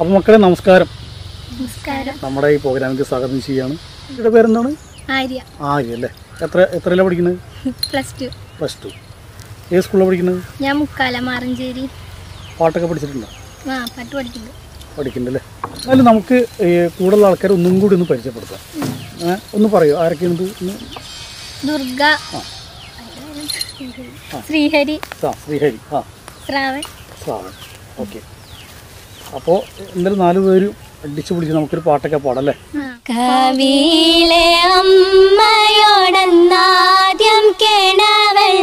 അപ്പോൾ മക്കളെ നമസ്കാരം നമസ്കാരം നമ്മുടെ ഈ പ്രോഗ്രാമിലേക്ക് സ്വാഗതം ചെയ്യാണ് ഇവിടെ പേരെന്താണ് ആര്യ ആര്യ അല്ലേ എത്ര എത്രയിലാണ് പഠിക്കുന്നത് പ്ലസ് ടു പ്ലസ് ടു ഏത് സ്കൂളിലാണ് പഠിക്കുന്നത് ഞാൻ മുക്കാല മാറഞ്ചേരി പാട്ടൊക്കെ പഠിച്ചിട്ടുണ്ടോ ആ പാട്ട് പഠിക്കുന്നുണ്ട് പഠിക്കുന്നുണ്ടല്ലേ അതിൽ നമുക്ക് ഈ കൂടുതലുള്ള ആൾക്കാർ ഒന്നും കൂടി ഒന്ന് പരിചയപ്പെടുത്താം ഏ, ഒന്ന് പറയൂ ആരൊക്കെയാണ് ഇത് ഒന്ന് ദുർഗ ആ. ശ്രീഹരി ആ ശ്രീഹരി ആ ശ്രാവൺ ശ്രാവൺ ഓക്കെ അപ്പോൾ എന്തായാലും നാല് പേരും അടിച്ചു പിടിച്ച് നമുക്കൊരു പാട്ടൊക്കെ പാടാം അല്ലേ കവിയിലെ അമ്മയോടന്നാദ്യം കേണവൾ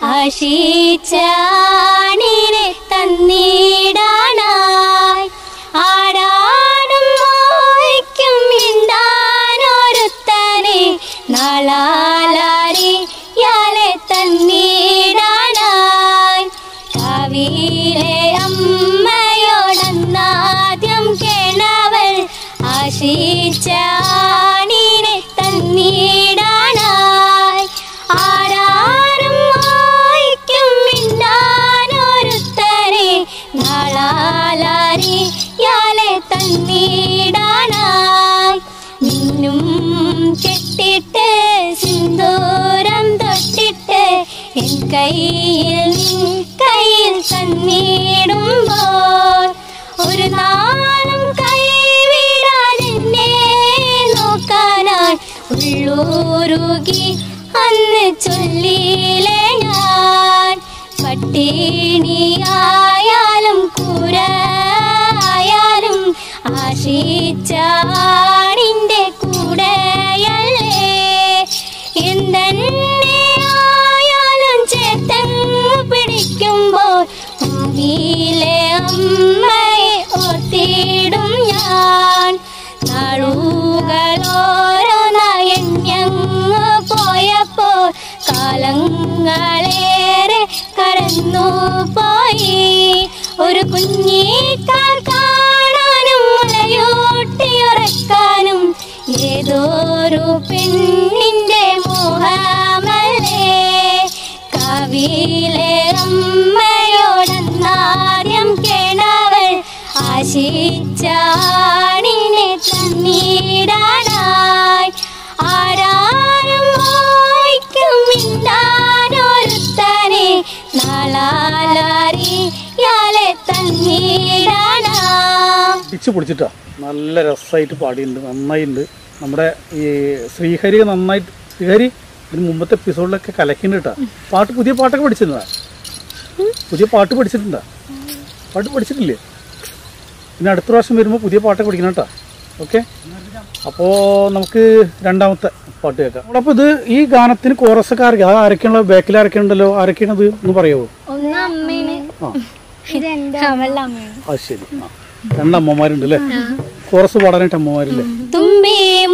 ആശിച്ചാണിനെ തന്നിടാനായി ആടാടും മോയ്ക്കും മിണ്ടാനൊരുത്തനെ നാളാലാരിയാലെ തന്നിടാനായി കവിയിലെ അമ്മയോടന്നാദ്യം കേണവൾ ആശിച്ചാണിനെ തന്നിടാനായി ആരാരും വായിക്കും മിണ്ടാനൊരുത്തരെ നാളാലാരിയാലെ തന്നിടാനായി മിന്നും കെട്ടിട്ട് സിന്ദൂരം തൊട്ടിട്ട് എൻ കയ്യിൽ നിൻ കയ്യിൽ തന്നിടുമ്പോൾ ഒരു നാളും കൈവിടാൻ എന്നെ നോക്കാനായി ഉള്ളൂരുകി അന്ന് ചൊല്ലിയിലെ ഞാൻ പട്ടിണിയായാലും കൂരായാലും ആശിച്ചാണിൻ്റെ കൂടെയല്ലേ എന്തെന്നെ ആയാലും ചേത്തങ്ങ് പിടിക്കുമ്പോൾ ഭൂമിയിലെ അമ്മയെ ഓർത്തിടും ഞാൻ നാളുകളോരോന്നായി എണ്ണങ്ങ് പോയപ്പോൾ കാലങ്ങളേറെ കടന്നു പോയി ഒരു കുഞ്ഞിക്കാൽ കാണാനും മുലയൂട്ടിയുറക്കാനും ഏതോരു പെണ്ണിന്റെ മോഹമല്ലേ കവിയിലെ അമ്മയോടന്നാദ്യം കേണവൾ ആശിച്ചാണിനെ തന്നിടാനായി ആരാരും വായിക്കും മിണ്ടാനൊരുത്തനെ നാളാലാരിയാലെ തന്നിടാനാ അടിച്ചു പൊളിച്ചിട്ടാ നല്ല രസമായിട്ട് പാടിയിട്ടുണ്ട് നന്നായിട്ടുണ്ട് നമ്മുടെ ഈ ശ്രീഹരി നന്നായിട്ട് ശ്രീഹരി ഇതിന് മുമ്പത്തെ എപ്പിസോഡിലൊക്കെ കലക്കിണ്ട് കേട്ടാ പാട്ട് പുതിയ പാട്ടൊക്കെ പഠിച്ചിട്ടുണ്ടാ പുതിയ പാട്ട് പഠിച്ചിട്ടുണ്ടാ പാട്ട് പഠിച്ചിട്ടില്ലേ പിന്നെ അടുത്ത പ്രാവശ്യം വരുമ്പോൾ പുതിയ പാട്ടൊക്കെ പഠിക്കണം കേട്ടോ ഓക്കെ അപ്പോൾ നമുക്ക് രണ്ടാമത്തെ പാട്ട് കേൾക്കാം അവിടെ അപ്പോൾ ഇത് ഈ ഗാനത്തിന് കോറസൊക്കെ ആരൊക്കെ അത് ആരൊക്കെയുള്ള ബാക്കിൽ ആരൊക്കെ ഉണ്ടല്ലോ ആരൊക്കെയാണത് ഒന്ന് പറയാമോ ഒന്ന് അമ്മയാണ് ആ ഇത് എന്റെ അവളുടെ അമ്മയാണ് അത് ശരി ആ രണ്ടമ്മമാരുണ്ട് അല്ലേ കോറസ് പാടാനായിട്ട് അമ്മമാരില്ലേ തുമ്പി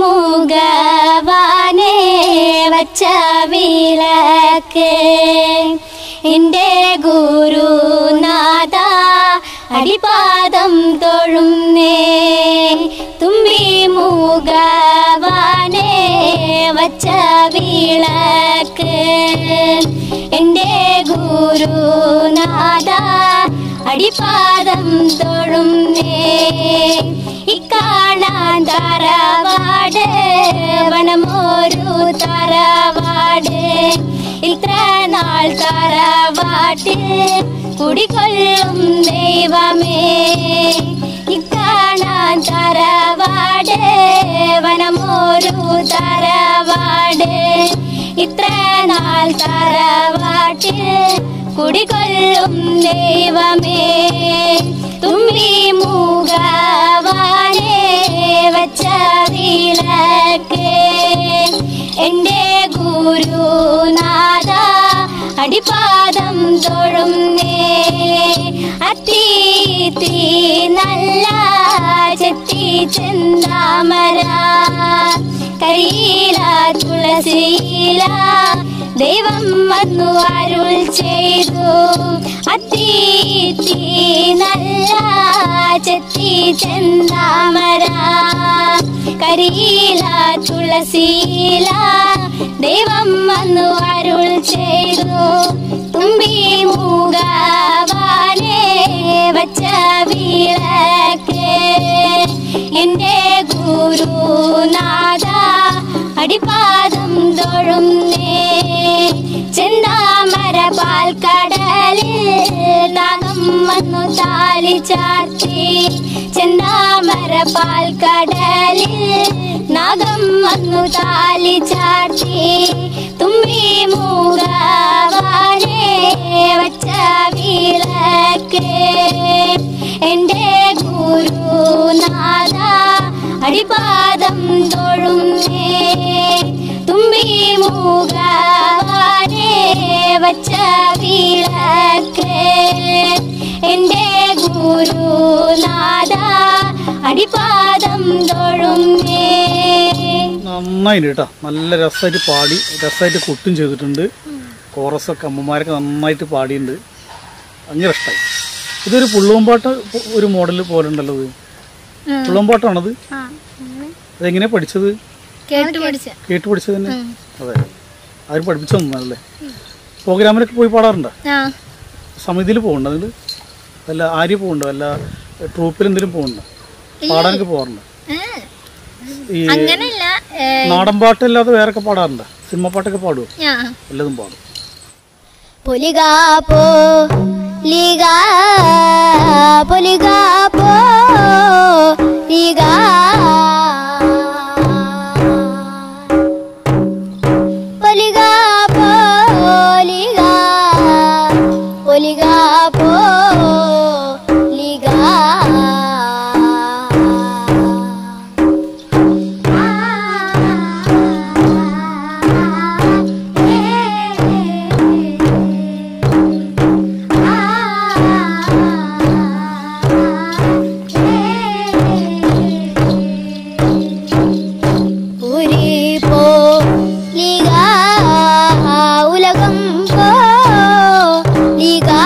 മൂകവാനേ വച്ച വിളക്ക് എൻ്റെ ഗുരുനാഥ അടിപാദം തൊഴുന്നേ തുമ്പി മൂകവാനേ വച്ച വിളക്ക് എൻ്റെ ഗുരുനാഥ അടിപാദം തൊഴുന്നേ ഇക്കാണാൻ തറവാട് വനമൊരു തറവാട് ഇത്ര നാൾ തറവാട്ടിൽ കുടികൊള്ളും ദൈവമേ ഇക്കാണാൻ തറവാട് വനമൊരു തറവാട് ഇത്ര നാൾ തറവാട്ടിൽ കുടികൊള്ളും ദൈവമേ തുമ്പി മൂകവാനേ വച്ച വിളക്ക് എൻ്റെ ഗുരുനാഥ അടിപാദം തൊഴുന്നേ അത്തീത്തി നല്ല ചെത്തി ചെന്താമര കരിയില തുളസിയില ദൈവം വന്നു അരുൾ ചെയ്തു അത്തീത്തി നല്ല ചെത്തി ചെന്താമര കരിയില തുളസിയില ദൈവം വന്നു അരുൾ ചെയ്തു തുമ്പി മൂകവാനേ വച്ച വിളക്ക് എന്റെ ഗുരുനാഥ അടിപാദം തൊഴുന്നേ ചെന്താമര പാൽക്കടലിൽ നാഗം വന്നു താലി ചാർത്തി ചെന്താമര പാൽക്കടലിൽ നാഗം വന്നു താലി ചാർത്തി തുമ്പി മൂകാവാനെ വച്ച വിളക്ക് എന്റെ ഗുരുനാഥ അടിപാദം തൊഴുന്നേ തുമ്പി മൂകാവാനെ വച്ച വിളക്ക് എന്റെ ഗുരുനാഥ അടിപാദം തൊഴുന്നേ നന്നായിട്ട് കേട്ടോ നല്ല രസമായിട്ട് പാടി രസമായിട്ട് കൊട്ടും ചെയ്തിട്ടുണ്ട് കോറസൊക്കെ അമ്മമാരൊക്കെ നന്നായിട്ട് പാടിയിട്ടുണ്ട് ഭയങ്കര ഇഷ്ടമായി ഇതൊരു പുള്ളുവമ്പാട്ട് ഒരു മോഡൽ പോലെ ഉണ്ടല്ലോ ഇത് പുള്ളുവമ്പാട്ടാണത് അതെങ്ങനെയാ പഠിച്ചത് കേട്ടു പഠിച്ച കേട്ട് പഠിച്ചത് തന്നെ അതെ ആരും പഠിപ്പിച്ചു തന്നല്ലേ പ്രോഗ്രാമിനൊക്കെ പോയി പാടാറുണ്ടോ ആ സമിതിയിൽ പോകുന്നുണ്ടോ അതിൽ വല്ല ആര്യ പോകുന്നുണ്ടോ വല്ല ട്രൂപ്പിൽ എന്തെങ്കിലും പോകുന്നുണ്ടോ പാടാനൊക്കെ പോകാറുണ്ടോ ഈ അങ്ങനല്ല നാടൻ പാട്ടല്ലാതെ വേറൊക്കെ പാടാറുണ്ടോ സിനിമ പാട്ടൊക്കെ പാടുമോ ഞാൻ വല്ലതും പാടും പൊലികാ പോ ലിഗാ പൊലികാ പോ ലിഗാ പൊലികാ പോ ലിഗാ പൊലികാ പോ ലിഗാ പുരി പോ ലിഗാ ഉലകം പോ ലിഗാ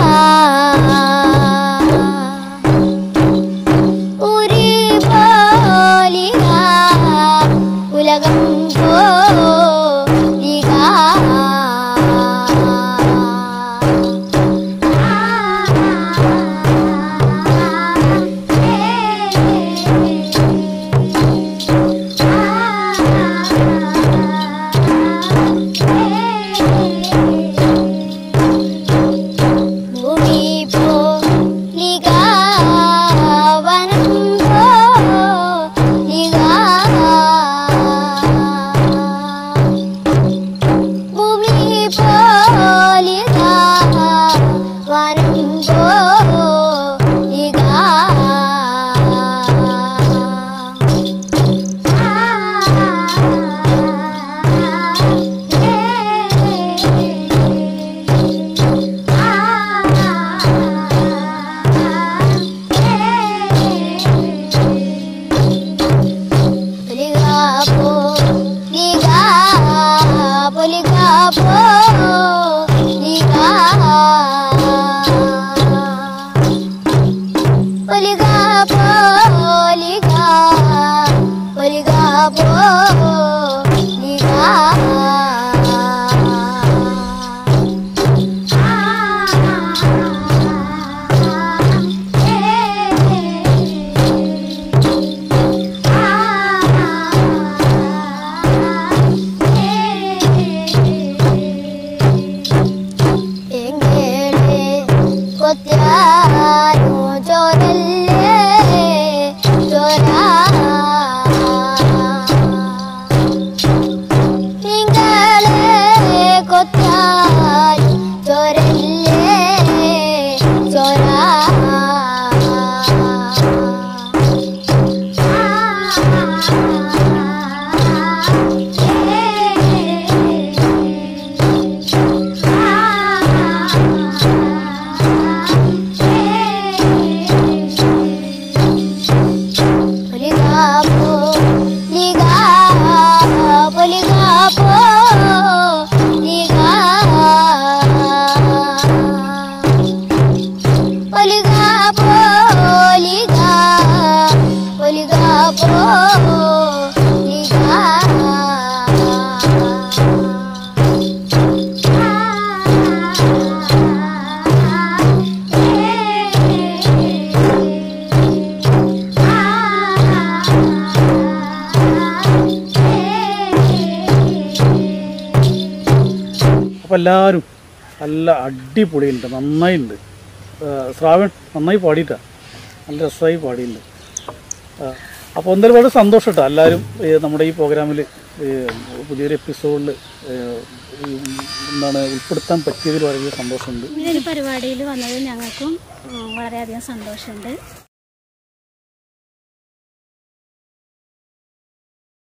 പുരി പോ ലിഗാ ഉലകം പോ ലിഗാ ഭൂമി പോ ലിഗാ വനം പോ ലിഗാ ഭൂമി പോ ലിഗാ വനം പോ ലിഗാ പൊലികാ പോ ലിഗാ പൊലികാ പോ ലിഗാ പൊലികാ പോ ലിഗാ പൊലികാ പോ ലിഗാ അപ്പോൾ എല്ലാവരും നല്ല അടിപൊളിയുണ്ട് നന്നായിട്ടുണ്ട് ശ്രാവൺ നന്നായി പാടിയിട്ടാ നല്ല രസമായി പാടിയിട്ടുണ്ട് അപ്പോൾ എന്തായാലും വളരെ സന്തോഷം കേട്ടോ എല്ലാവരും ഏ, നമ്മുടെ ഈ പ്രോഗ്രാമിൽ പുതിയൊരു എപ്പിസോഡിൽ എന്താണ് ഉൾപ്പെടുത്താൻ പറ്റിയതിൽ വളരെ സന്തോഷമുണ്ട് ഇങ്ങനൊരു പരിപാടിയിൽ വന്നതിൽ ഞങ്ങൾക്കും ഉം, വളരെയധികം സന്തോഷമുണ്ട്